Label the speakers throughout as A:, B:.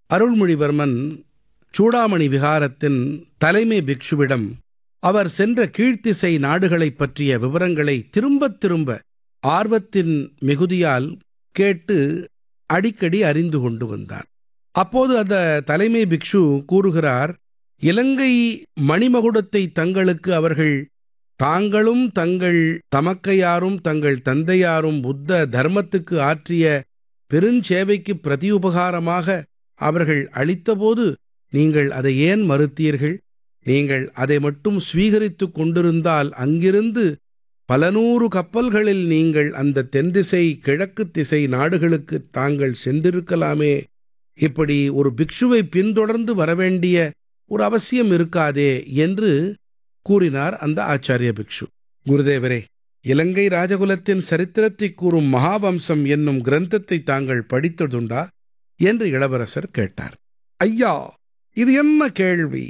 A: அருள்மொழிவர்மன் சூடாமணி விகாரத்தின் தலைமை பிக்ஷுவிடம் அவர் சென்ற கீழ்த்திசை நாடுகளைப் பற்றிய விவரங்களை திரும்பத் திரும்ப ஆர்வத்தின் மிகுதியால் கேட்டு அடிக்கடி அறிந்து கொண்டு வந்தார் அப்போது அந்த தலைமை பிக்ஷு கூறுகிறார் இலங்கை மணிமகுடத்தை தங்களுக்கு அவர்கள் தாங்களும் தங்கள் தமக்கையாரும் தங்கள் தந்தையாரும் புத்த தர்மத்துக்கு ஆற்றிய பெருஞ்சேவைக்கு பிரதியுபகாரமாக அவர்கள் அளித்தபோது நீங்கள் அதை ஏன் மறுத்தீர்கள் நீங்கள் அதை மட்டும் ஸ்வீகரித்துக் கொண்டிருந்தால் அங்கிருந்து பல நூறு கப்பல்களில் நீங்கள் அந்த தென்திசை கிழக்கு திசை நாடுகளுக்கு தாங்கள் சென்றிருக்கலாமே இப்படி ஒரு பிக்ஷுவை பின்தொடர்ந்து வரவேண்டிய ஒரு அவசியம் இருக்காதே என்று கூறினார் அந்த ஆச்சாரிய பிக்ஷு குருதேவரே இலங்கை ராஜகுலத்தின் சரித்திரத்தை கூறும் மகாவம்சம் என்னும் கிரந்தத்தை தாங்கள் படித்ததுண்டா என்று இளவரசர் கேட்டார் ஐயா இது என்ன கேள்வி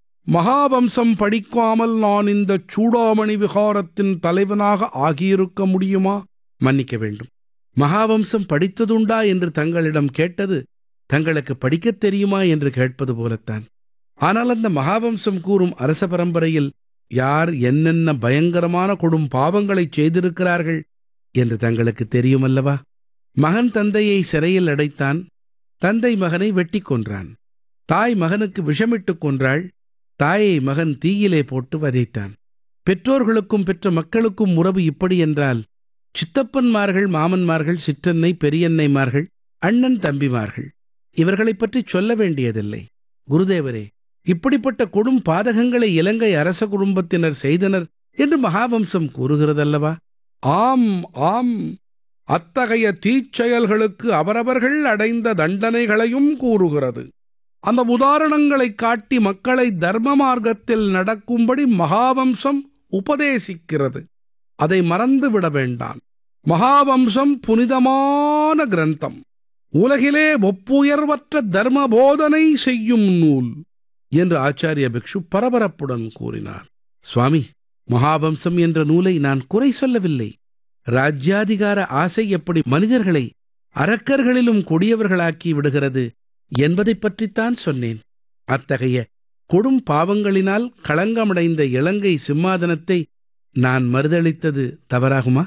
A: மகாவம்சம் படிக்காமல் நான் இந்த சூடாமணி விகாரத்தின் தலைவனாக ஆகியிருக்க முடியுமா மன்னிக்க வேண்டும் மகாவம்சம் படித்ததுண்டா என்று தங்களிடம் கேட்டது தங்களுக்கு படிக்கத் தெரியுமா என்று கேட்பது போலத்தான் ஆனால் அந்த மகாவம்சம் கூறும் அரச பரம்பரையில் யார் என்னென்ன பயங்கரமான கொடும் பாவங்களைச் செய்திருக்கிறார்கள் என்று தங்களுக்கு தெரியுமல்லவா மகன் தந்தையை சிறையில் அடைத்தான் தந்தை மகனை வெட்டி கொன்றான் தாய் மகனுக்கு விஷமிட்டுக் கொன்றாள் தாயை மகன் தீயிலே போட்டு வதைத்தான் பெற்றோர்களுக்கும் பெற்ற மக்களுக்கும் உறவு இப்படி என்றால் சித்தப்பன்மார்கள் மாமன்மார்கள் சிற்றன்னை பெரியன்னைமார்கள் அண்ணன் தம்பிமார்கள் இவர்களைப் பற்றி சொல்ல வேண்டியதில்லை குருதேவரே இப்படிப்பட்ட கொடும் பாதகங்களை இலங்கை அரச குடும்பத்தினர் செய்தனர் என்று மகாவம்சம் கூறுகிறதல்லவா ஆம் ஆம் அத்தகைய தீச்செயல்களுக்கு அவரவர்கள் அடைந்த தண்டனைகளையும் கூறுகிறது அந்த உதாரணங்களைக் காட்டி மக்களை தர்ம மார்க்கத்தில் நடக்கும்படி மகாவம்சம் உபதேசிக்கிறது அதை மறந்துவிட வேண்டாம் மகாவம்சம் புனிதமான கிரந்தம் உலகிலே ஒப்புயர்வற்ற தர்ம போதனை செய்யும் நூல் என்று ஆச்சாரிய பிக்ஷு பரபரப்புடன் கூறினார் சுவாமி மகாவம்சம் என்ற நூலை நான் குறை சொல்லவில்லை ராஜ்யாதிகார ஆசை எப்படி மனிதர்களை அரக்கர்களிலும் கொடியவர்களாக்கி விடுகிறது என்பதைப் பற்றித்தான் சொன்னேன் அத்தகைய கொடும் பாவங்களினால் களங்கமடைந்த இலங்கை சிம்மாதனத்தை நான் மறுதளித்தது தவறாகுமா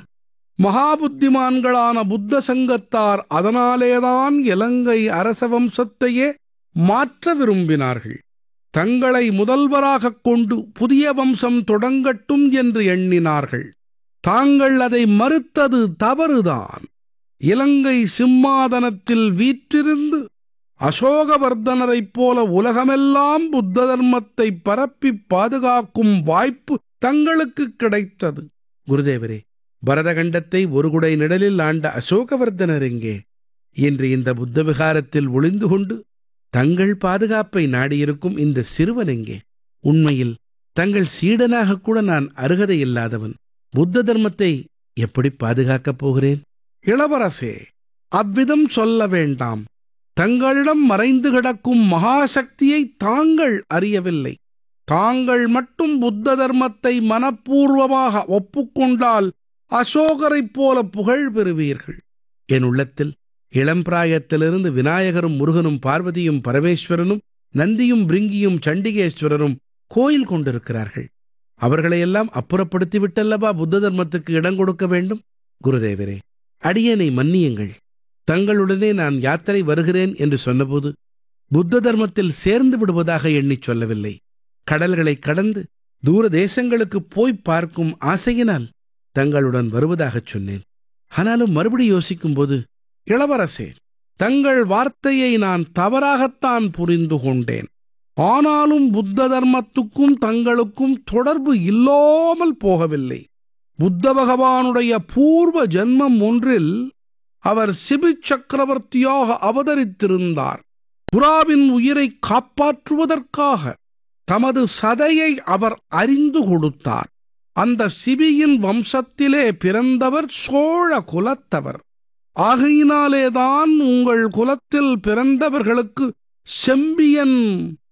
A: மகாபுத்திமான்களான புத்த சங்கத்தார் அதனாலேதான் இலங்கை அரச வம்சத்தையே மாற்ற விரும்பினார்கள் தங்களை முதல்வராகக் கொண்டு புதிய வம்சம் தொடங்கட்டும் என்று எண்ணினார்கள் தாங்கள் அதை மறுத்தது தவறுதான் இலங்கை சிம்மாதனத்தில் வீற்றிருந்து அசோகவர்தனரைப் போல உலகமெல்லாம் புத்த தர்மத்தை பரப்பி பாதுகாக்கும் வாய்ப்பு தங்களுக்கு கிடைத்தது குருதேவரே பரதகண்டத்தை ஒரு குடை நிழலில் ஆண்ட அசோகவர்தனர் எங்கே இன்று இந்த புத்த விகாரத்தில் ஒளிந்து கொண்டு தங்கள் பாதுகாப்பை நாடியிருக்கும் இந்த சிறுவன் எங்கே உண்மையில் தங்கள் சீடனாக கூட நான் அருகதை இல்லாதவன் புத்த தர்மத்தை எப்படி பாதுகாக்கப் போகிறேன் இளவரசே அவ்விதம் சொல்ல வேண்டாம் தங்களிடம் மறைந்து கிடக்கும் மகாசக்தியை தாங்கள் அறியவில்லை தாங்கள் மட்டும் புத்த தர்மத்தை மனப்பூர்வமாக ஒப்புக்கொண்டால் அசோகரைப் போல புகழ் பெறுவீர்கள் என் உள்ளத்தில் இளம் பிராயத்திலிருந்து விநாயகரும் முருகனும் பார்வதியும் பரமேஸ்வரனும் நந்தியும் பிரிங்கியும் சண்டிகேஸ்வரரும் கோயில் கொண்டிருக்கிறார்கள் அவர்களையெல்லாம் அப்புறப்படுத்தி விட்டல்லவா புத்த தர்மத்துக்கு இடம் கொடுக்க வேண்டும் குருதேவரே அடியனை மன்னியுங்கள் தங்களுடனே நான் யாத்திரை வருகிறேன் என்று சொன்னபோது புத்த தர்மத்தில் சேர்ந்து விடுவதாக எண்ணிச் சொல்லவில்லை கடல்களைக் கடந்து தூர தேசங்களுக்கு போய் பார்க்கும் ஆசையினால் தங்களுடன் வருவதாகச் சொன்னேன் ஆனாலும் மறுபடி யோசிக்கும்போது இளவரசே தங்கள் வார்த்தையை நான் தவறாகத்தான் புரிந்து கொண்டேன் ஆனாலும் புத்த தர்மத்துக்கும் தங்களுக்கும் தொடர்பு இல்லாமல் போகவில்லை புத்த பகவானுடைய பூர்வ ஜென்மம் ஒன்றில் அவர் சிபி சக்கரவர்த்தியாக அவதரித்திருந்தார் புறாவின் உயிரை காப்பாற்றுவதற்காக தமது சதையை அவர் அறிந்து கொடுத்தார் அந்த சிபியின் வம்சத்திலே பிறந்தவர் சோழ குலத்தவர் ஆகையினாலேதான் உங்கள் குலத்தில் பிறந்தவர்களுக்கு செம்பியன்